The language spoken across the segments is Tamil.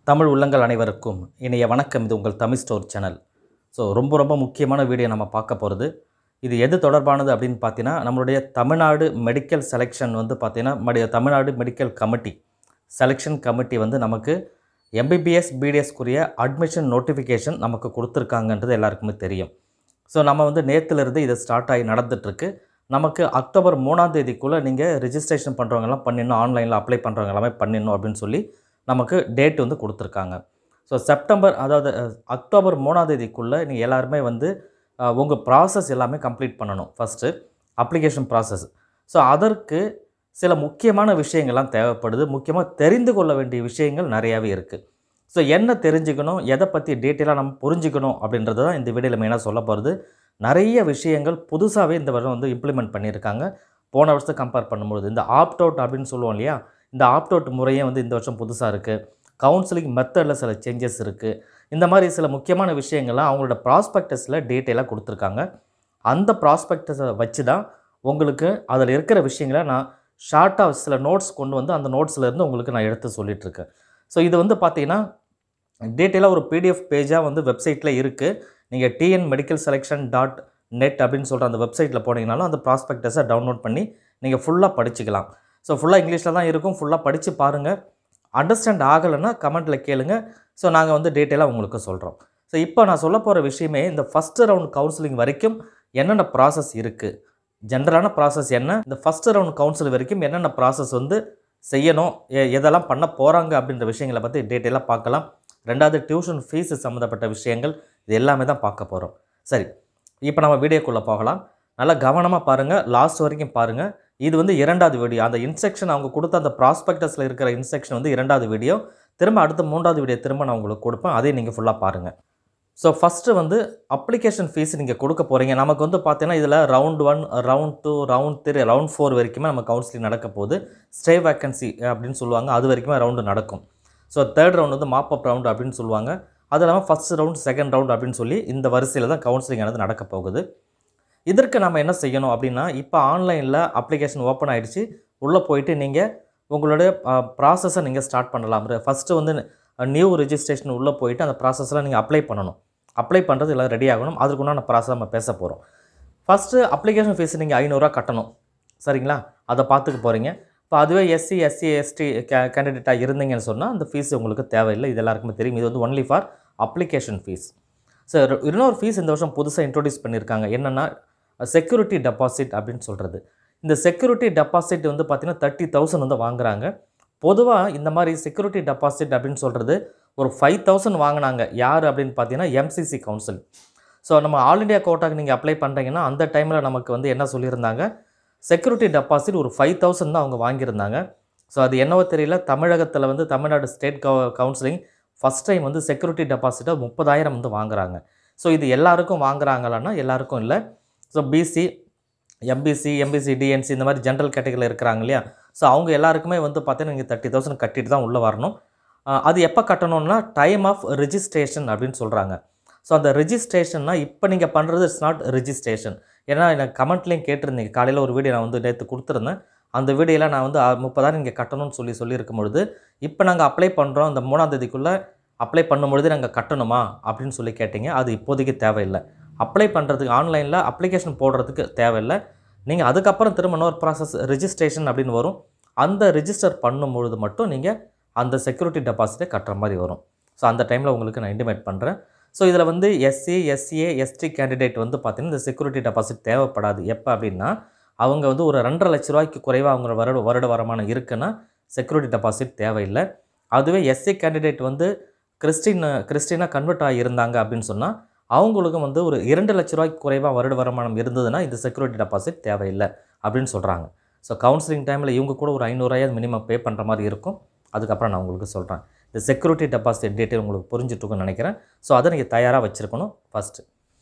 தமிழ் உள்ளங்கள் அனைவருக்கும் இனிய வணக்கம் இது உங்கள் தமிழ் ஸ்டோர் சேனல் ஸோ ரொம்ப ரொம்ப முக்கியமான வீடியோ நம்ம பார்க்க போகிறது இது எது தொடர்பானது அப்படின்னு பார்த்தீங்கன்னா நம்மளுடைய தமிழ்நாடு மெடிக்கல் செலெக்ஷன் வந்து பார்த்தீங்கன்னா மடி Tamil Nadu medical committee selection committee வந்து நமக்கு எம்பிபிஎஸ் பிடிஎஸ்க்குரிய அட்மிஷன் நோட்டிஃபிகேஷன் நமக்கு கொடுத்துருக்காங்கன்றது எல்லாருக்குமே தெரியும் ஸோ நம்ம வந்து நேற்றுலேருந்து இது ஸ்டார்ட் ஆகி நடந்துகிட்ருக்கு நமக்கு அக்டோபர் மூணாம் தேதிக்குள்ளே நீங்கள் ரிஜிஸ்ட்ரேஷன் பண்ணுறவங்கலாம் பண்ணிடணும் ஆன்லைனில் அப்ளை பண்ணுறவங்க எல்லாமே பண்ணிடணும் அப்படின்னு சொல்லி நமக்கு டேட் வந்து கொடுத்துருக்காங்க ஸோ செப்டம்பர் அதாவது அஹ், அக்டோபர் மூணாம் தேதிக்குள்ளே நீங்கள் எல்லாருமே வந்து உங்கள் ப்ராசஸ் எல்லாமே கம்ப்ளீட் பண்ணணும் ஃபஸ்ட்டு அப்ளிகேஷன் ப்ராசஸ் ஸோ அதற்கு சில முக்கியமான விஷயங்கள்லாம் தேவைப்படுது முக்கியமாக தெரிந்து கொள்ள வேண்டிய விஷயங்கள் நிறையாவே இருக்குது ஸோ என்ன தெரிஞ்சுக்கணும் எதை பற்றி டீட்டெயிலாக நம்ம புரிஞ்சுக்கணும் அப்படின்றது தான் இந்த வீடியோவில் மெயினாக சொல்ல போகிறது நிறைய விஷயங்கள் புதுசாகவே இந்த வருடம் வந்து இம்ப்ளிமெண்ட் பண்ணியிருக்காங்க போன வருஷத்தை கம்பேர் பண்ணும்போது இந்த ஆப்ட் அவுட் அப்படின்னு சொல்லுவோம் இல்லையா இந்த ஆப்ட் அவுட் முறையே வந்து இந்த வருஷம் புதுசாக இருக்குது கவுன்சிலிங் மெத்தடில் சில சேஞ்சஸ் இருக்குது இந்த மாதிரி சில முக்கியமான விஷயங்கள்லாம் அவங்களோட ப்ராஸ்பெக்டஸில் டீட்டெயிலாக கொடுத்துருக்காங்க அந்த ப்ராஸ்பெக்டஸை வச்சு தான் உங்களுக்கு அதில் இருக்கிற விஷயங்களை நான் ஷார்ட்டாக சில நோட்ஸ் கொண்டு வந்து அந்த நோட்ஸ்லேருந்து உங்களுக்கு நான் எடுத்து சொல்லிகிட்ருக்கேன் ஸோ இது வந்து பார்த்தீங்கன்னா டீட்டெயிலாக ஒரு பிடிஎஃப் பேஜாக வந்து வெப்சைட்டில் இருக்குது நீங்கள் TN medical selection dot net அப்படின்னு சொல்கிற அந்த வெப்சைட்டில் போனீங்கனாலும் அந்த ப்ராஸ்பெக்டஸை டவுன்லோட் பண்ணி நீங்கள் ஃபுல்லாக படிச்சுக்கலாம் ஸோ ஃபுல்லாக இங்கிலீஷில் தான் இருக்கும் ஃபுல்லாக படித்து பாருங்கள் அண்டர்ஸ்டாண்ட் ஆகலைன்னா கமெண்ட்டில் கேளுங்க ஸோ நாங்கள் வந்து டீட்டெயிலாக உங்களுக்கு சொல்கிறோம் ஸோ இப்போ நான் சொல்ல போகிற விஷயமே இந்த ஃபஸ்ட்டு ரவுண்ட் கவுன்சிலிங் வரைக்கும் என்னென்ன ப்ராசஸ் இருக்குது ஜென்ரலான ப்ராசஸ் என்ன இந்த ஃபஸ்ட்டு ரவுண்ட் கவுன்சில் வரைக்கும் என்னென்ன ப்ராசஸ் வந்து செய்யணும் எ- எதெல்லாம் பண்ண போகிறாங்க அப்படின்ற விஷயங்களை பற்றி டீட்டெயிலாக பார்க்கலாம் ரெண்டாவது டியூஷன் ஃபீஸு சம்மந்தப்பட்ட விஷயங்கள் இது எல்லாமே தான் பார்க்க போகிறோம் சரி இப்போ நம்ம வீடியோக்குள்ளே போகலாம் நல்லா கவனமாக பாருங்கள் லாஸ்ட் வரைக்கும் பாருங்கள் இது வந்து இரண்டாவது வீடியோ அந்த இன்ஸ்ட்ரக்ஷன் அவங்க கொடுத்த அந்த ப்ராஸ்பெக்டஸில் இருக்கிற இன்ஸ்ட்ரக்ஷன் வந்து இரண்டாவது வீடியோ திரும்ப அடுத்த மூன்றாவது வீடியோ திரும்ப நான் உங்களுக்கு கொடுப்பேன் அதையும் நீங்கள் ஃபுல்லாக பாருங்கள் ஸோ ஃபஸ்ட்டு வந்து அப்ளிகேஷன் ஃபீஸ் நீங்கள் கொடுக்க போகிறீங்க நமக்கு வந்து பார்த்தீங்கன்னா இதில் round one round two round three round four வரைக்குமே நம்ம கவுன்சிலிங் நடக்க போகுது ஸ்டே வேக்கன்சி அப்படின்னு சொல்லுவாங்க அது வரைக்குமே ரவுண்டு நடக்கும் ஸோ தேர்ட் ரவுண்ட் வந்து மாப் அப் ரவுண்ட் அப்படின்னு சொல்லுவாங்க அது இல்லாமல் ஃபஸ்ட் ரவுண்ட் செகண்ட் ரவுண்ட் அப்படின்னு சொல்லி இந்த வரிசையில் தான் கவுன்சிலிங் ஆனது நடக்க போகுது இதற்கு நம்ம என்ன செய்யணும் அப்படின்னா இப்போ ஆன்லைனில் அப்ளிகேஷன் ஓப்பன் ஆயிடுச்சு உள்ளே போயிட்டு நீங்கள் உங்களுடைய ப்ராசஸை நீங்கள் ஸ்டார்ட் பண்ணலாம் ஃபஸ்ட்டு வந்து நியூ ரெஜிஸ்ட்ரேஷன் உள்ளே போயிட்டு அந்த ப்ராசஸ்லாம் நீங்கள் அப்ளை பண்ணணும் அப்ளை பண்ணுறது எல்லாம் ரெடி ஆகணும் அதுக்கு உண்டான ப்ராசஸ் நம்ம பேச போகிறோம் ஃபஸ்ட்டு அப்ளிகேஷன் ஃபீஸ் நீங்கள் ஐநூறுரூவா கட்டணும் சரிங்களா அதை பார்த்துக்க போகிறீங்க இப்போ அதுவே எஸ்சி எஸ்சி எஸ்டி கே கேண்டிடேட்டாக இருந்தீங்கன்னு சொன்னால் அந்த ஃபீஸ் உங்களுக்கு தேவையில்லை இது எல்லாருக்குமே தெரியும் இது வந்து only for application fees so இன்னொரு ஃபீஸ் இந்த வருஷம் புதுசாக இன்ட்ரோடியூஸ் பண்ணியிருக்காங்க என்னென்னா செக்யூரிட்டி டெபாசிட் அப்படின்னு சொல்கிறது இந்த செக்யூரிட்டி டெபாசிட் வந்து பார்த்திங்கன்னா தேர்ட்டி தௌசண்ட் வந்து வாங்குறாங்க பொதுவாக இந்த மாதிரி செக்யூரிட்டி டெபாசிட் அப்படின்னு சொல்கிறது ஒரு ஃபைவ் தௌசண்ட் வாங்கினாங்க யார் அப்படின்னு பார்த்தீங்கன்னா எம்சிசி கவுன்சில் ஸோ நம்ம ஆல் இண்டியா கோட்டாக்கு நீங்கள் அப்ளை பண்ணுறீங்கன்னா அந்த டைமில் நமக்கு வந்து என்ன சொல்லியிருந்தாங்க செக்யூரிட்டி டெபாசிட் ஒரு ஃபைவ் தௌசண்ட் தான் அவங்க வாங்கியிருந்தாங்க ஸோ அது என்னவோ தெரியல தமிழகத்தில் வந்து தமிழ்நாடு ஸ்டேட் கவு கவுன்சிலிங் ஃபஸ்ட் டைம் வந்து செக்யூரிட்டி டெபாசிட்டை முப்பதாயிரம் வந்து வாங்குறாங்க ஸோ இது எல்லாருக்கும் வாங்குறாங்களான்னா எல்லாருக்கும் இல்லை so BC MBC MBC DNC இந்த மாதிரி ஜென்ரல் கேட்டகரியில் இருக்கிறாங்க இல்லையா ஸோ அவங்க எல்லாருக்குமே வந்து பார்த்தீங்கன்னா நீங்கள் தேர்ட்டி தௌசண்ட் கட்டிட்டு தான் உள்ளே வரணும் ஆஹ் அது எப்போ கட்டணும்னா டைம் ஆஃப் ரிஜிஸ்ட்ரேஷன் அப்படின்னு சொல்கிறாங்க ஸோ அந்த ரிஜிஸ்ட்ரேஷன்னா இப்போ நீங்கள் பண்ணுறது இட்ஸ் நாட் ரிஜிஸ்ட்ரேஷன் ஏன்னா எனக்கு கமெண்ட்லேயும் கேட்டிருந்தீங்க காலையில் ஒரு வீடியோ நான் வந்து நேற்று கொடுத்துருந்தேன் அந்த வீடியோவில் நான் வந்து ஆ- முப்பதாயிரம் நீங்கள் கட்டணும்னு சொல்லி சொல்லியிருக்கும் பொழுது இப்போ நாங்கள் அப்ளை பண்ணுறோம் இந்த மூணாம் தேதிக்குள்ளே அப்ளை பண்ணும்பொழுது நாங்கள் கட்டணுமா அப்படின்னு சொல்லி கேட்டிங்க அது இப்போதைக்கு தேவையில்லை அப்ளை பண்ணுறதுக்கு ஆன்லைனில் அப்ளிகேஷன் போடுறதுக்கு தேவையில்லை நீங்கள் அதுக்கப்புறம் திரும்ப இன்னொரு ப்ராசஸ் ரெஜிஸ்ட்ரேஷன் அப்படின்னு வரும் அந்த ரிஜிஸ்டர் பண்ணும்பொழுது மட்டும் நீங்கள் அந்த செக்யூரிட்டி டெபாசிட்டை கட்டுற மாதிரி வரும் ஸோ அந்த டைமில் உங்களுக்கு நான் இன்டிமேட் பண்ணுறேன் ஸோ இதில் வந்து எஸ்சி எஸ்சிஏ எஸ்டி கேண்டிடேட் வந்து பார்த்திங்கன்னா இந்த செக்யூரிட்டி டெபாசிட் தேவைப்படாது எப்போ அப்படின்னா அவங்க வந்து ஒரு ரெண்டரை லட்ச ரூபாய்க்கு குறைவாக அவங்க வருட வருட வருமானம் இருக்குன்னா செக்யூரிட்டி டெபாசிட் தேவையில்லை அதுவே எஸ்சி கேண்டிடேட் வந்து கிறிஸ்டின் கிறிஸ்டினாக கன்வெர்ட் ஆகி இருந்தாங்க அப்படின்னு சொன்னால் அவங்களுக்கும் வந்து ஒரு இரண்டு லட்ச ரூபாய்க்கு குறைவாக வருட வருமானம் இருந்ததுன்னா இந்த செக்யூரிட்டி டெபாசிட் தேவையில்லை அப்படின்னு சொல்கிறாங்க ஸோ கவுன்சிலிங் டைமில் இவங்க கூட ஒரு ஐநூறுரூவாயாவது மினிமம் பே பண்ணுற மாதிரி இருக்கும் அதுக்கப்புறம் நான் உங்களுக்கு சொல்கிறேன் இந்த செக்யூரிட்டி டெபாசிட் டீட்டெயில் உங்களுக்கு புரிஞ்சுட்டுருக்குன்னு நினைக்கிறேன் ஸோ அதை நீங்கள் தயாராக வச்சுருக்கணும் ஃபஸ்ட்டு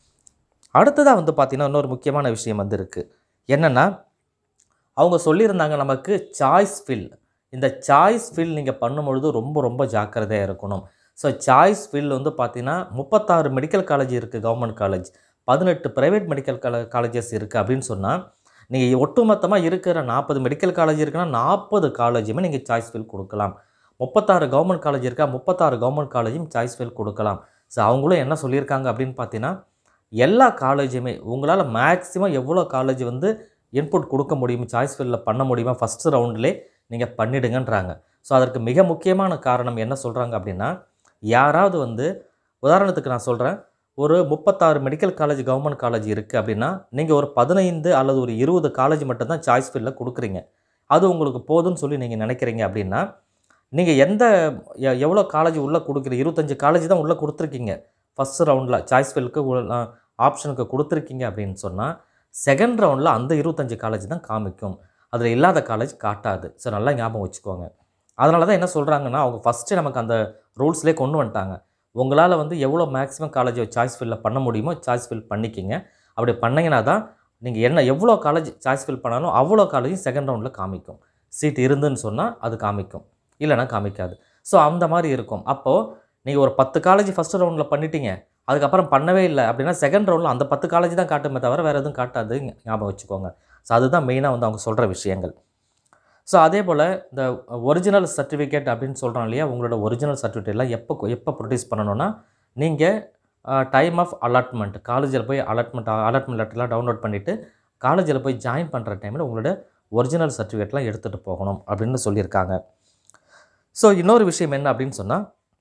அடுத்ததாக வந்து பார்த்திங்கன்னா இன்னொரு முக்கியமான விஷயம் வந்து இருக்குது என்னென்னா அவங்க சொல்லியிருந்தாங்க நமக்கு சாய்ஸ் ஃபில் இந்த சாய்ஸ் ஃபில் நீங்கள் பண்ணும்பொழுது ரொம்ப ரொம்ப ஜாக்கிரதையாக இருக்கணும் ஸோ சாய்ஸ் ஃபில் வந்து பார்த்தீங்கன்னா முப்பத்தாறு மெடிக்கல் காலேஜ் இருக்குது கவர்மெண்ட் காலேஜ் பதினெட்டு ப்ரைவேட் மெடிக்கல் கால காலேஜஸ் இருக்குது அப்படின்னு சொன்னால் நீங்கள் ஒட்டுமொத்தமாக இருக்கிற நாற்பது மெடிக்கல் காலேஜ் இருக்குன்னா நாற்பது காலேஜுமே நீங்கள் சாய்ஸ் ஃபில் கொடுக்கலாம் முப்பத்தாறு கவர்மெண்ட் காலேஜ் இருக்கா முப்பத்தாறு கவர்மெண்ட் காலேஜும் சாய்ஸ் ஃபெயில் கொடுக்கலாம் ஸோ அவங்களும் என்ன சொல்லியிருக்காங்க அப்படின்னு பார்த்தீங்கன்னா எல்லா காலேஜுமே உங்களால் மேக்ஸிமம் எவ்வளோ காலேஜ் வந்து இன்புட் கொடுக்க முடியும் சாய்ஸ் ஃபீல்டில் பண்ண முடியுமா ஃபஸ்ட்டு ரவுண்ட்லே நீங்கள் பண்ணிடுங்கன்றாங்க ஸோ அதற்கு மிக முக்கியமான காரணம் என்ன சொல்கிறாங்க அப்படின்னா யாராவது வந்து உதாரணத்துக்கு நான் சொல்கிறேன் ஒரு முப்பத்தாறு மெடிக்கல் காலேஜ் கவர்மெண்ட் காலேஜ் இருக்குது அப்படின்னா நீங்கள் ஒரு பதினைந்து அல்லது ஒரு இருபது காலேஜ் மட்டும்தான் சாய்ஸ் ஃபீல்டில் கொடுக்குறீங்க அது உங்களுக்கு போதும்னு சொல்லி நீங்கள் நினைக்கிறீங்க அப்படின்னா நீங்கள் எந்த எ- எவ்வளோ காலேஜ் உள்ளே கொடுக்குற இருபத்தஞ்சு காலேஜ் தான் உள்ளே கொடுத்துருக்கீங்க ஃபஸ்ட் ரவுண்டில் சாய்ஸ் ஃபீல்டுக்கு ஆப்ஷனுக்கு கொடுத்துருக்கீங்க அப்படின்னு சொன்னால் செகண்ட் ரவுண்டில் அந்த இருபத்தஞ்சு காலேஜ் தான் காமிக்கும் அதில் இல்லாத காலேஜ் காட்டாது ஸோ நல்லா ஞாபகம் வச்சுக்கோங்க அதனால தான் என்ன சொல்கிறாங்கன்னா அவங்க ஃபஸ்ட்டு நமக்கு அந்த ரூல்ஸ்லேயே கொண்டு வந்துட்டாங்க உங்களால் வந்து எவ்வளோ மேக்ஸிமம் காலேஜ் சாய்ஸ் ஃபில்லில் பண்ண முடியுமோ சாய்ஸ் ஃபில் பண்ணிக்கிங்க அப்படி பண்ணீங்கன்னா தான் நீங்கள் என்ன எவ்வளோ காலேஜ் சாய்ஸ் ஃபில் பண்ணாலும் அவ்வளோ காலேஜும் செகண்ட் ரவுண்டில் காமிக்கும் சீட் இருந்துன்னு சொன்னால் அது காமிக்கும் இல்லைன்னா காமிக்காது ஸோ அந்த மாதிரி இருக்கும் அப்போது நீங்கள் ஒரு பத்து காலேஜ் ஃபஸ்ட்டு ரவுண்டில் பண்ணிட்டீங்க அதுக்கப்புறம் பண்ணவே இல்லை அப்படின்னா செகண்ட் ரவுண்டில் அந்த பத்து காலேஜ் தான் காட்டுமே தவிர வேறு எதுவும் காட்டாது ஞாபகம் வச்சுக்கோங்க ஸோ அதுதான் மெயினாக வந்து அவங்க சொல்கிற விஷயங்கள் ஸோ அதே போல் இந்த ஒரிஜினல் சர்டிஃபிகேட் அப்படின்னு சொல்கிறோம் இல்லையா உங்களோட ஒரிஜினல் சர்டிஃபிகேட்லாம் எப்போ எப்போ ப்ரொடியூஸ் பண்ணணும்னா நீங்கள் டைம் ஆஃப் அலாட்மெண்ட் காலேஜில் போய் அலாட்மெண்ட் அலாட்மெண்ட் லெட்டர்லாம் டவுன்லோட் பண்ணிவிட்டு காலேஜில் போய் ஜாயின் பண்ணுற டைமில் உங்களோட ஒரிஜினல் சர்டிஃபிகேட்லாம் எடுத்துகிட்டு போகணும் அப்படின்னு சொல்லியிருக்காங்க ஸோ இன்னொரு விஷயம் என்ன அப்படின்னு சொன்னால்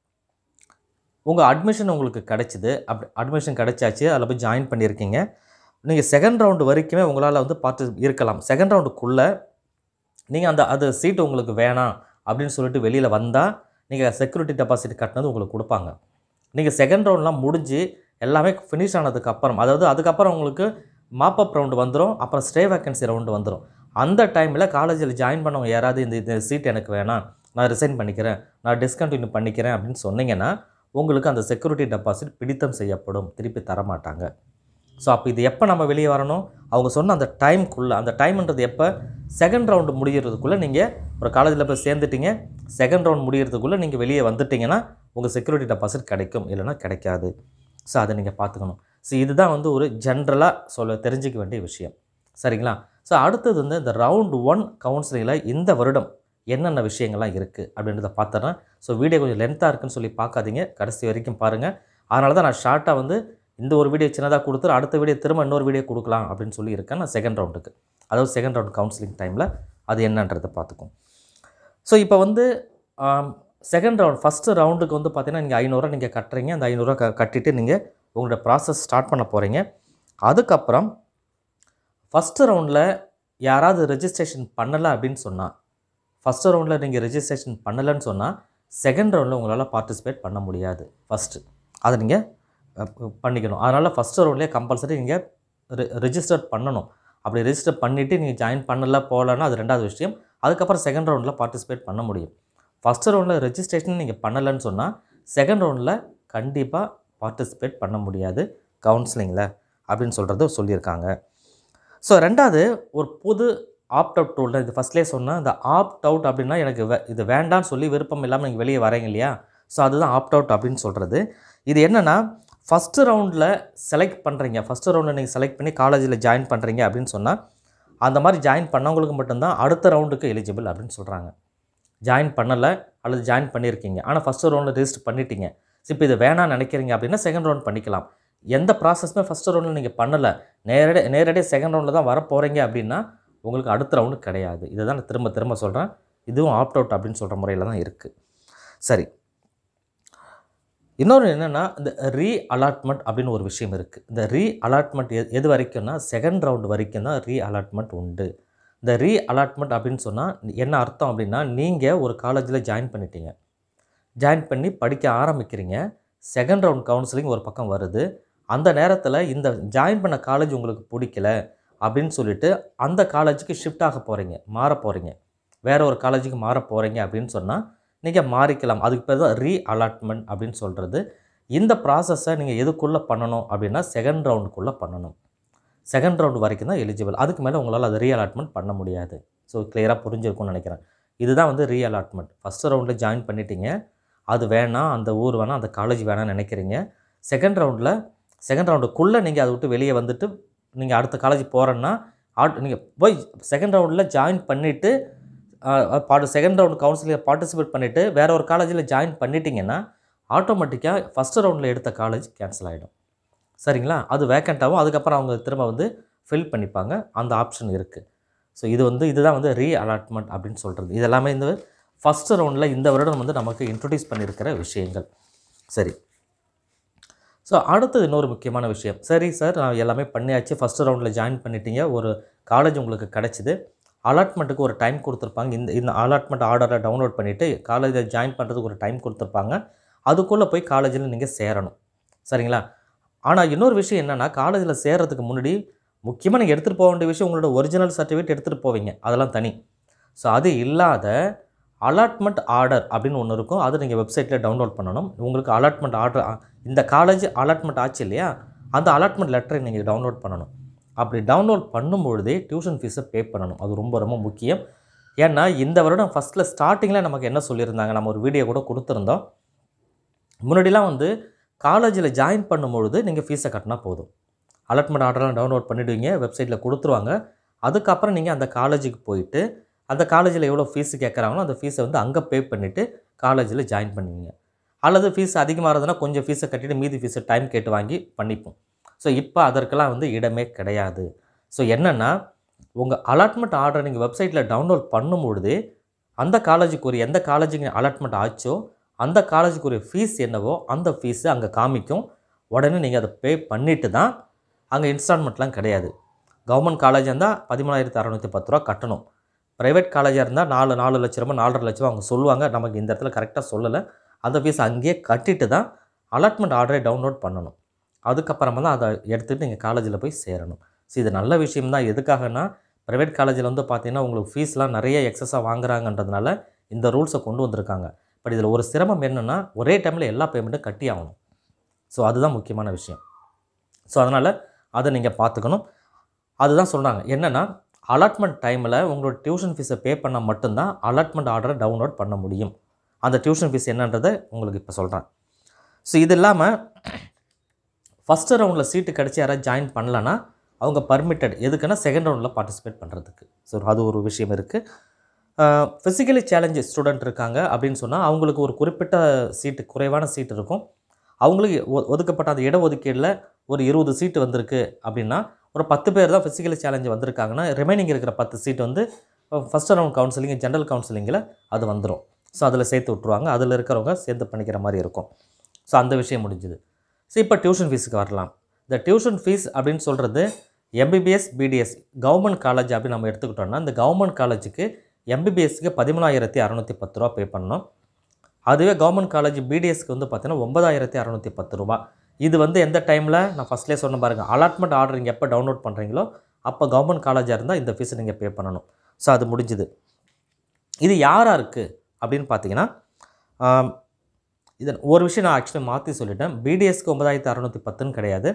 உங்கள் அட்மிஷன் உங்களுக்கு கிடைச்சிது அப் அட்மிஷன் கிடைச்சாச்சு அதில் போய் ஜாயின் பண்ணியிருக்கீங்க நீங்கள் செகண்ட் ரவுண்டு வரைக்குமே உங்களால் வந்து பார்த்து இருக்கலாம் செகண்ட் ரவுண்டுக்குள்ளே நீங்கள் அந்த அது சீட்டு உங்களுக்கு வேணாம் அப்படின்னு சொல்லிட்டு வெளியில் வந்தால் நீங்கள் செக்யூரிட்டி டெபாசிட் கட்டினது உங்களுக்கு கொடுப்பாங்க நீங்கள் செகண்ட் ரவுண்ட்லாம் முடிஞ்சு எல்லாமே ஃபினிஷ் ஆனதுக்கு அப்புறம் அதாவது அதுக்கப்புறம் உங்களுக்கு மாப்பப் ரவுண்டு வந்துடும் அப்புறம் ஸ்டே வேக்கன்சி ரவுண்டு வந்துடும் அந்த டைமில் காலேஜில் ஜாயின் பண்ணவங்க யாராவது இந்த இந்த சீட் எனக்கு வேணாம் நான் ரிசைன் பண்ணிக்கிறேன் நான் டிஸ்கண்டினியூ பண்ணிக்கிறேன் அப்படின்னு சொன்னீங்கன்னா உங்களுக்கு அந்த செக்யூரிட்டி டெபாசிட் பிடித்தம் செய்யப்படும் திருப்பி தரமாட்டாங்க ஸோ அப்போ இது எப்போ நம்ம வெளியே வரணும் அவங்க சொன்ன அந்த டைம்க்குள்ளே அந்த டைம்ன்றது எப்போ செகண்ட் ரவுண்டு முடிகிறதுக்குள்ளே நீங்கள் ஒரு காலேஜில் போய் சேர்ந்துட்டீங்க செகண்ட் ரவுண்ட் முடிகிறதுக்குள்ளே நீங்கள் வெளியே வந்துட்டீங்கன்னா உங்கள் செக்யூரிட்டி டெபாசிட் கிடைக்கும் இல்லைன்னா கிடைக்காது ஸோ அதை நீங்கள் பார்த்துக்கணும் ஸோ இதுதான் வந்து ஒரு ஜென்ரலாக சொல்ல தெரிஞ்சிக்க வேண்டிய விஷயம் சரிங்களா ஸோ அடுத்தது வந்து இந்த ரவுண்ட் ஒன் கவுன்சிலிங்கில் இந்த வருடம் என்னென்ன விஷயங்கள்லாம் இருக்குது அப்படின்றத பார்த்துறேன் ஸோ வீடியோ கொஞ்சம் லென்த்தாக இருக்குன்னு சொல்லி பார்க்காதீங்க கடைசி வரைக்கும் பாருங்கள் அதனால தான் நான் ஷார்ட்டாக வந்து இந்த ஒரு வீடியோ சின்னதாக கொடுத்துட்டு அடுத்த வீடியோ திரும்ப இன்னொரு வீடியோ கொடுக்கலாம் அப்படின்னு சொல்லி இருக்கேன் நான் செகண்ட் ரவுண்டுக்கு அதாவது செகண்ட் ரவுண்ட் கவுன்சிலிங் டைமில் அது என்னன்றதை பார்த்துக்கும் ஸோ இப்போ வந்து செகண்ட் ரவுண்ட் ஃபஸ்ட்டு ரவுண்டுக்கு வந்து பார்த்தீங்கன்னா நீங்கள் ஐநூறுரூவா நீங்கள் கட்டுறீங்க அந்த ஐநூறுரூவா க கட்டிட்டு நீங்கள் உங்களோட ப்ராசஸ் ஸ்டார்ட் பண்ண போகிறீங்க அதுக்கப்புறம் ஃபஸ்ட்டு ரவுண்டில் யாராவது ரெஜிஸ்ட்ரேஷன் பண்ணலை அப்படின்னு சொன்னால் ஃபஸ்ட்டு ரவுண்டில் நீங்கள் ரெஜிஸ்ட்ரேஷன் பண்ணலைன்னு சொன்னால் செகண்ட் ரவுண்டில் உங்களால் பார்ட்டிசிபேட் பண்ண முடியாது ஃபஸ்ட்டு அதை நீங்கள் பண்ணிக்கணும் அதனால் ஃபஸ்ட்டு ரவுண்ட்லேயே கம்பல்சரி நீங்கள் ரெஜிஸ்டர் பண்ணணும் அப்படி ரெஜிஸ்டர் பண்ணிவிட்டு நீங்கள் ஜாயின் பண்ணல போகலன்னா அது ரெண்டாவது விஷயம் அதுக்கப்புறம் செகண்ட் ரவுண்டில் பார்ட்டிசிபேட் பண்ண முடியும் ஃபஸ்ட்டு ரவுண்டில் ரெஜிஸ்ட்ரேஷன் நீங்கள் பண்ணலைன்னு சொன்னால் செகண்ட் ரவுண்டில் கண்டிப்பாக பார்ட்டிசிபேட் பண்ண முடியாது கவுன்சிலிங்கில் அப்படின்னு சொல்கிறது சொல்லியிருக்காங்க ஸோ ரெண்டாவது ஒரு புது ஆப்ட் அவுட் டூல் இது ஃபஸ்ட்லேயே சொன்னேன் இந்த ஆப்ட் அவுட் அப்படின்னா எனக்கு வே இது வேண்டாம்னு சொல்லி விருப்பம் இல்லாமல் நீங்கள் வெளியே வரீங்க இல்லையா ஸோ அதுதான் ஆப்ட் அவுட் அப்படின்னு சொல்கிறது இது என்னென்னா ஃபஸ்ட்டு ரவுண்டில் செலக்ட் பண்ணுறீங்க ஃபஸ்ட்டு ரவுண்டில் நீங்கள் செலக்ட் பண்ணி காலேஜில் ஜாயின் பண்ணுறீங்க அப்படின்னு சொன்னால் அந்த மாதிரி ஜாயின் பண்ணவங்களுக்கு மட்டும்தான் அடுத்த ரவுண்டுக்கு எலிஜிபிள் அப்படின்னு சொல்கிறாங்க ஜாயின் பண்ணலை அல்லது ஜாயின் பண்ணியிருக்கீங்க ஆனால் ஃபஸ்ட்டு ரவுண்டில் ரெஜிஸ்டர் பண்ணிட்டீங்க இப்போ இது வேணாம்னு நினைக்கிறீங்க அப்படின்னா செகண்ட் ரவுண்ட் பண்ணிக்கலாம் எந்த ப்ராசஸுமே ஃபஸ்ட்டு ரவுண்டில் நீங்கள் பண்ணலை நேரடி நேரடியாக செகண்ட் ரவுண்டில் தான் வர போகிறீங்க அப்படின்னா உங்களுக்கு அடுத்த ரவுண்டு கிடையாது இதை தான் நான் திரும்ப திரும்ப சொல்கிறேன் இதுவும் ஆப்ட் அவுட் அப்படின்னு சொல்கிற முறையில் தான் இருக்குது சரி இன்னொரு என்னென்னா இந்த ரீ அலாட்மெண்ட் அப்படின்னு ஒரு விஷயம் இருக்குது இந்த ரீ அலாட்மெண்ட் எது எது வரைக்கும்னா செகண்ட் ரவுண்டு வரைக்கும் தான் ரீ அலாட்மெண்ட் உண்டு இந்த ரீ அலாட்மெண்ட் அப்படின்னு சொன்னால் என்ன அர்த்தம் அப்படின்னா நீங்கள் ஒரு காலேஜில் ஜாயின் பண்ணிட்டீங்க ஜாயின் பண்ணி படிக்க ஆரம்பிக்கிறீங்க செகண்ட் ரவுண்ட் கவுன்சிலிங் ஒரு பக்கம் வருது அந்த நேரத்தில் இந்த ஜாயின் பண்ண காலேஜ் உங்களுக்கு பிடிக்கல அப்படின்னு சொல்லிட்டு அந்த காலேஜுக்கு ஷிஃப்ட் ஆக போகிறீங்க மாற போகிறீங்க வேறு ஒரு காலேஜுக்கு மாற போகிறீங்க அப்படின்னு சொன்னால் நீங்கள் மாறிக்கலாம் அதுக்கு பேர் தான் ரீ அலாட்மெண்ட் அப்படின்னு சொல்கிறது இந்த ப்ராசஸை நீங்கள் எதுக்குள்ளே பண்ணணும் அப்படின்னா செகண்ட் ரவுண்டுக்குள்ளே பண்ணணும் செகண்ட் ரவுண்டு வரைக்கும் தான் எலிஜிபிள் அதுக்கு மேலே உங்களால் அதை ரீ அலாட்மெண்ட் பண்ண முடியாது ஸோ கிளியராக புரிஞ்சிருக்கும்னு நினைக்கிறேன் இதுதான் வந்து ரீ அலாட்மெண்ட் ஃபஸ்ட்டு ரவுண்டில் ஜாயின் பண்ணிட்டீங்க அது வேணாம் அந்த ஊர் வேணாம் அந்த காலேஜ் வேணாம்னு நினைக்கிறீங்க செகண்ட் ரவுண்டில் செகண்ட் ரவுண்டுக்குள்ளே நீங்கள் அதை விட்டு வெளியே வந்துட்டு நீங்கள் அடுத்த காலேஜ் போகிறேன்னா ஆட் நீங்கள் போய் செகண்ட் ரவுண்டில் ஜாயின் பண்ணிவிட்டு part second round counselling participate பண்ணிவிட்டு வேற ஒரு காலேஜில் ஜாயின் பண்ணிட்டீங்கன்னா ஆட்டோமேட்டிக்காக ஃபஸ்ட் ரவுண்டில் எடுத்த காலேஜ் கேன்சல் ஆகிடும் சரிங்களா அது வேக்கண்ட் ஆகும் அதுக்கப்புறம் அவங்க திரும்ப வந்து ஃபில் பண்ணிப்பாங்க அந்த ஆப்ஷன் இருக்குது ஸோ இது வந்து இதுதான் வந்து ரீ அலாட்மெண்ட் அப்படின்னு சொல்கிறது இது எல்லாமே இந்த ஃபஸ்ட் ரவுண்டில் இந்த வருடம் வந்து நமக்கு இன்ட்ரடியூஸ் பண்ணியிருக்கிற விஷயங்கள் சரி ஸோ அடுத்தது இன்னொரு முக்கியமான விஷயம் சரி சார் நான் எல்லாமே பண்ணியாச்சு ஃபஸ்ட் ரவுண்டில் ஜாயின் பண்ணிட்டீங்க ஒரு காலேஜ் உங்களுக்கு கிடச்சிது அலாட்மெண்ட்டுக்கு ஒரு டைம் கொடுத்துருப்பாங்க இந்த இந்த அலாட்மெண்ட் ஆர்டரை டவுன்லோட் பண்ணிவிட்டு காலேஜில் ஜாயின் பண்ணுறதுக்கு ஒரு டைம் கொடுத்துருப்பாங்க அதுக்குள்ளே போய் காலேஜில் நீங்கள் சேரணும் சரிங்களா ஆனால் இன்னொரு விஷயம் என்னென்னா காலேஜில் சேர்றதுக்கு முன்னாடி முக்கியமாக நீங்கள் எடுத்துகிட்டு போக வேண்டிய விஷயம் உங்களோட ஒரிஜினல் சர்டிஃபிகேட் எடுத்துகிட்டு போவீங்க அதெல்லாம் தனி ஸோ அது இல்லாத அலாட்மெண்ட் ஆர்டர் அப்படின்னு ஒன்று இருக்கும் அது நீங்கள் வெப்சைட்டில் டவுன்லோட் பண்ணணும் உங்களுக்கு அலாட்மெண்ட் ஆர்டர் இந்த காலேஜ் அலாட்மெண்ட் ஆச்சு இல்லையா அந்த அலாட்மெண்ட் லெட்டரை நீங்கள் டவுன்லோட் பண்ணணும் அப்படி டவுன்லோட் பண்ணும்பொழுதே டியூஷன் ஃபீஸை பே பண்ணணும் அது ரொம்ப ரொம்ப முக்கியம் ஏன்னா இந்த வருடம் ஃபஸ்ட்டில் ஸ்டார்டிங்கில் நமக்கு என்ன சொல்லியிருந்தாங்க நம்ம ஒரு வீடியோ கூட கொடுத்துருந்தோம் முன்னாடிலாம் வந்து காலேஜில் ஜாயின் பண்ணும்பொழுது நீங்கள் ஃபீஸை கட்டினா போதும் அலாட்மெண்ட் ஆர்டர்லாம் டவுன்லோட் பண்ணிவிடுவீங்க வெப்சைட்டில் கொடுத்துருவாங்க அதுக்கப்புறம் நீங்கள் அந்த காலேஜுக்கு போயிட்டு அந்த காலேஜில் எவ்வளோ ஃபீஸ் கேட்குறாங்களோ அந்த ஃபீஸை வந்து அங்கே பே பண்ணிவிட்டு காலேஜில் ஜாயின் பண்ணுவீங்க அல்லது ஃபீஸ் அதிகமாக இருந்ததுன்னா கொஞ்சம் ஃபீஸை கட்டிட்டு மீதி ஃபீஸை டைம் கேட்டு வாங்கி பண்ணிப்போம் ஸோ இப்போ அதற்கெல்லாம் வந்து இடமே கிடையாது ஸோ என்னென்னா உங்கள் அலாட்மெண்ட் ஆர்டர் நீங்கள் வெப்சைட்டில் டவுன்லோட் பண்ணும்பொழுதே அந்த காலேஜுக்குரிய எந்த காலேஜுக்கு அலாட்மெண்ட் ஆச்சோ அந்த காலேஜுக்குரிய ஃபீஸ் என்னவோ அந்த ஃபீஸு அங்கே காமிக்கும் உடனே நீங்கள் அதை பே பண்ணிவிட்டு தான் அங்கே இன்ஸ்டால்மெண்ட்லாம் கிடையாது கவர்மெண்ட் காலேஜ் இருந்தால் பதிமூணாயிரத்து அறநூற்றி பத்து ரூபா கட்டணும் ப்ரைவேட் காலேஜாக இருந்தால் நாலு நாலு லட்ச ரூபா நாலரை லட்ச ரூபா அவங்க சொல்லுவாங்க நமக்கு இந்த இடத்துல கரெக்டாக சொல்லலை அந்த ஃபீஸ் அங்கேயே கட்டிட்டு தான் அலாட்மெண்ட் ஆர்டரை டவுன்லோட் பண்ணணும் அதுக்கப்புறமா தான் அதை எடுத்துகிட்டு நீங்கள் காலேஜில் போய் சேரணும் ஸோ இது நல்ல விஷயம் தான் எதுக்காகனா ப்ரைவேட் காலேஜில் வந்து பார்த்தீங்கன்னா உங்களுக்கு ஃபீஸ்லாம் நிறைய எக்ஸஸாக வாங்குறாங்கன்றதுனால இந்த ரூல்ஸை கொண்டு வந்திருக்காங்க பட் இதில் ஒரு சிரமம் என்னென்னா ஒரே டைமில் எல்லா பேமெண்ட்டும் கட்டி ஆகணும் ஸோ அதுதான் முக்கியமான விஷயம் ஸோ அதனால் அதை நீங்கள் பார்த்துக்கணும் அதுதான் சொல்கிறாங்க என்னென்னா அலாட்மெண்ட் டைமில் உங்களோட டியூஷன் ஃபீஸை பே பண்ணால் மட்டும்தான் அலாட்மெண்ட் ஆர்டரை டவுன்லோட் பண்ண முடியும் அந்த டியூஷன் ஃபீஸ் என்னன்றதை உங்களுக்கு இப்போ சொல்கிறேன் ஸோ இது இல்லாமல் ஃபஸ்ட்டு ரவுண்டில் சீட்டு கிடச்சி யாராவது ஜாயின் பண்ணலன்னா அவங்க பர்மிட்டட் எதுக்குன்னா செகண்ட் ரவுண்டில் பார்ட்டிசிபேட் பண்ணுறதுக்கு ஸோ அது ஒரு விஷயம் இருக்குது ஃபிசிக்கலி சேலஞ்சு ஸ்டூடெண்ட் இருக்காங்க அப்படின்னு சொன்னால் அவங்களுக்கு ஒரு குறிப்பிட்ட சீட்டு குறைவான சீட் இருக்கும் அவங்களுக்கு ஒ- ஒதுக்கப்பட்ட அந்த இட ஒதுக்கீடில் ஒரு இருபது சீட்டு வந்திருக்கு அப்படின்னா ஒரு பத்து பேர் தான் ஃபிசிக்கலி சேலஞ்சு வந்திருக்காங்கன்னா ரிமைனிங் இருக்கிற பத்து சீட் வந்து ஃபஸ்ட் ரவுண்ட் கவுன்சிலிங் ஜென்ரல் கவுன்சிலிங்கில் அது வந்துடும் ஸோ அதில் சேர்த்து விட்ருவாங்க அதில் இருக்கிறவங்க சேர்த்து பண்ணிக்கிற மாதிரி இருக்கும் ஸோ அந்த விஷயம் முடிஞ்சுது ஸோ இப்போ டியூஷன் ஃபீஸுக்கு வரலாம் இந்த டியூஷன் ஃபீஸ் அப்படின்னு சொல்கிறது எம்பிபிஎஸ் பிடிஎஸ் கவர்மெண்ட் காலேஜ் அப்படின்னு நம்ம எடுத்துக்கிட்டோம்னா இந்த கவர்மெண்ட் காலேஜுக்கு எம்பிபிஎஸ்க்கு பதிமூணாயிரத்தி அறநூற்றி பத்து ரூபா பே பண்ணணும் அதுவே கவர்மெண்ட் காலேஜ் பிடிஎஸ்க்கு வந்து பார்த்தீங்கன்னா ஒன்பதாயிரத்தி அறநூற்றி பத்து ரூபா இது வந்து எந்த டைமில் நான் ஃபஸ்ட்லேயே சொன்ன பாருங்கள் அலாட்மெண்ட் ஆர்டர் நீங்கள் எப்போ டவுன்லோட் பண்ணுறீங்களோ அப்போ கவர்மெண்ட் காலேஜாக இருந்தால் இந்த ஃபீஸை நீங்கள் பே பண்ணணும் ஸோ அது முடிஞ்சுது இது யாராக இருக்குது அப்படின்னு பார்த்தீங்கன்னா ஆம், இது ஒரு விஷயம் நான் ஆக்சுவலி மாற்றி சொல்லிட்டேன் பிடிஎஸ்க்கு ஒன்பதாயிரத்தி அறநூற்றி பத்துன்னு கிடையாது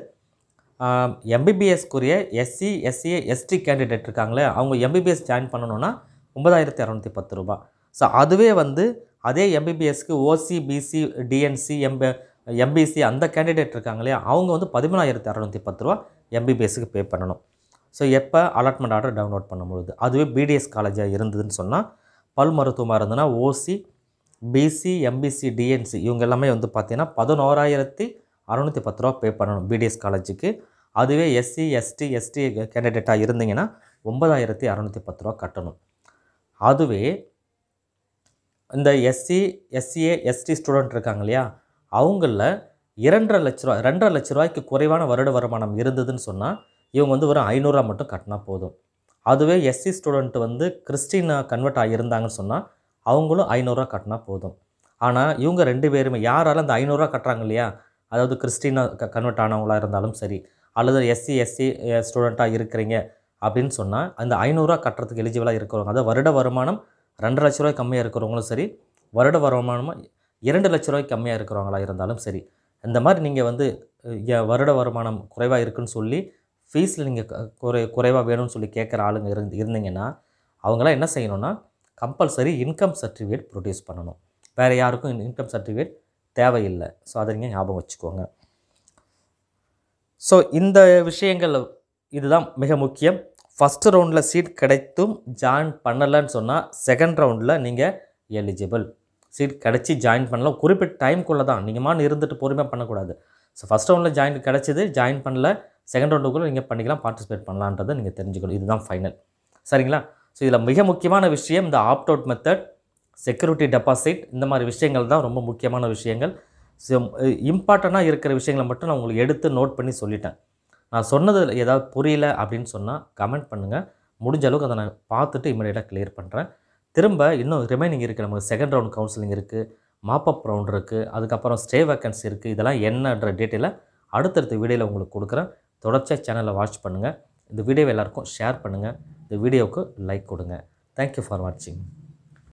எம்பிபிஎஸ்க்குரிய எஸ்சி எஸ்சி எஸ்டி கேண்டிடேட் இருக்காங்களே அவங்க எம்பிபிஎஸ் ஜாயின் பண்ணணுன்னா ஒன்பதாயிரத்தி அறநூற்றி பத்து ரூபா ஸோ அதுவே வந்து அதே எம்பிபிஎஸ்க்கு ஓசி பிசி டிஎன்சி எம்ப எம்பிசி அந்த கேண்டிடேட் இருக்காங்க இல்லையா அவங்க வந்து பதிமூணாயிரத்தி அறநூற்றி பத்து ரூபா எம்பிபிஎஸ்க்கு பே பண்ணணும் ஸோ எப்போ அலாட்மெண்ட் ஆர்டர் டவுன்லோட் பண்ணும்பொழுது அதுவே பிடிஎஸ் காலேஜாக இருந்ததுன்னு சொன்னால் பல் மருத்துவமாக இருந்ததுன்னா ஓசி பிசி எம்பிசி டிஎன்சி இவங்க எல்லாமே வந்து பார்த்தீங்கன்னா பதினோராயிரத்தி அறநூற்றி பத்து ரூபா பே பண்ணணும் பிடிஎஸ் காலேஜுக்கு அதுவே எஸ்சி எஸ்டி எஸ்டி கேண்டிடேட்டாக இருந்தீங்கன்னா ஒன்பதாயிரத்தி அறநூற்றி பத்து ரூபா கட்டணும் அதுவே இந்த எஸ்சி எஸ்சிஏ எஸ்டி ஸ்டூடெண்ட் இருக்காங்க இல்லையா அவங்களில் இரண்டரை லட்ச ரூபா ரெண்டரை லட்ச ரூபாய்க்கு குறைவான வருட வருமானம் இருந்ததுன்னு சொன்னால் இவங்க வந்து வெறும் ஐநூறுரூவா மட்டும் கட்டினா போதும் அதுவே எஸ்சி ஸ்டூடெண்ட் வந்து கிறிஸ்டின் கன்வெர்ட் ஆகியிருந்தாங்கன்னு சொன்னால் அவங்களும் ஐநூறுரூவா கட்டினா போதும் ஆனால் இவங்க ரெண்டு பேருமே யாரால அந்த ஐநூறுரூவா கட்டுறாங்க இல்லையா அதாவது கிறிஸ்டினாக க கன்வெர்ட் ஆனவங்களா இருந்தாலும் சரி அல்லது எஸ்சி எஸ்சி ஸ்டூடெண்ட்டாக இருக்கிறீங்க அப்படின்னு சொன்னால் அந்த ஐநூறுரூவா கட்டுறதுக்கு எலிஜிபிளாக இருக்கிறவங்க அதாவது வருட வருமானம் ரெண்டு லட்ச ரூபாய் கம்மியாக இருக்கிறவங்களும் சரி வருட வருமானம் இரண்டு லட்ச ரூபாய்க்கு கம்மியாக இருக்கிறவங்களா இருந்தாலும் சரி இந்த மாதிரி நீங்கள் வந்து அஹ், எ- வருட வருமானம் குறைவாக இருக்குன்னு சொல்லி ஃபீஸில் நீங்கள் குறை குறைவாக வேணும்னு சொல்லி கேட்குற ஆளுங்க இருந்து இருந்தீங்கன்னா அவங்களாம் என்ன செய்யணும்னா கம்பல்சரி இன்கம் சர்டிஃபிகேட் ப்ரொடியூஸ் பண்ணணும் வேறு யாருக்கும் இன்கம் சர்டிஃபிகேட் தேவையில்லை ஸோ அதை நீங்கள் ஞாபகம் வச்சுக்கோங்க ஸோ இந்த விஷயங்கள் இதுதான் மிக முக்கியம் ஃபஸ்ட்டு ரவுண்டில் சீட் கிடைத்தும் ஜாயின் பண்ணலைன்னு சொன்னால் செகண்ட் ரவுண்டில் நீங்கள் எலிஜிபிள் சீட் கிடச்சி ஜாயின் பண்ணலாம் குறிப்பிட்ட டைம்குள்ளே தான் நீங்கள் மான இருந்துட்டு பொறுமையாக பண்ணக்கூடாது ஸோ ஃபஸ்ட் ரவுண்டில் ஜாயின் கிடச்சிது ஜாயின் பண்ணல செகண்ட் ரவுண்டுக்குள்ளே நீங்கள் பண்ணிக்கலாம் பார்ட்டிசிபேட் பண்ணலான்றதை நீங்கள் தெரிஞ்சுக்கணும் இதுதான் ஃபைனல் சரிங்களா ஸோ இதில் மிக முக்கியமான விஷயம் இந்த opt out method security deposit இந்த மாதிரி விஷயங்கள் தான் ரொம்ப முக்கியமான விஷயங்கள் ஸோ இம்பார்ட்டண்ட்டாக இருக்கிற விஷயங்களை மட்டும் நான் உங்களுக்கு எடுத்து நோட் பண்ணி சொல்லிட்டேன் நான் சொன்னது ஏதாவது புரியல அப்படின்னு சொன்னால் கமெண்ட் பண்ணுங்கள் முடிஞ்ச அளவுக்கு அதை நான் பார்த்துட்டு இமீடியட்டாக கிளியர் பண்ணுறேன் திரும்ப இன்னும் ரிமைனிங் இருக்குது நமக்கு செகண்ட் ரவுண்ட் கவுன்சிலிங் இருக்குது மாப்பப் ரவுண்ட் இருக்குது அதுக்கப்புறம் ஸ்டே வேக்கன்சி இருக்குது இதெல்லாம் என்னன்ற டீட்டெயிலை அடுத்தடுத்த வீடியோவில் உங்களுக்கு கொடுக்குறேன் தொடர்ச்சியாக சேனலை வாட்ச் பண்ணுங்கள் இந்த வீடியோவை எல்லாருக்கும் ஷேர் பண்ணுங்கள் இந்த வீடியோவுக்கு லைக் கொடுங்க தேங்க்யூ ஃபார் வாட்சிங்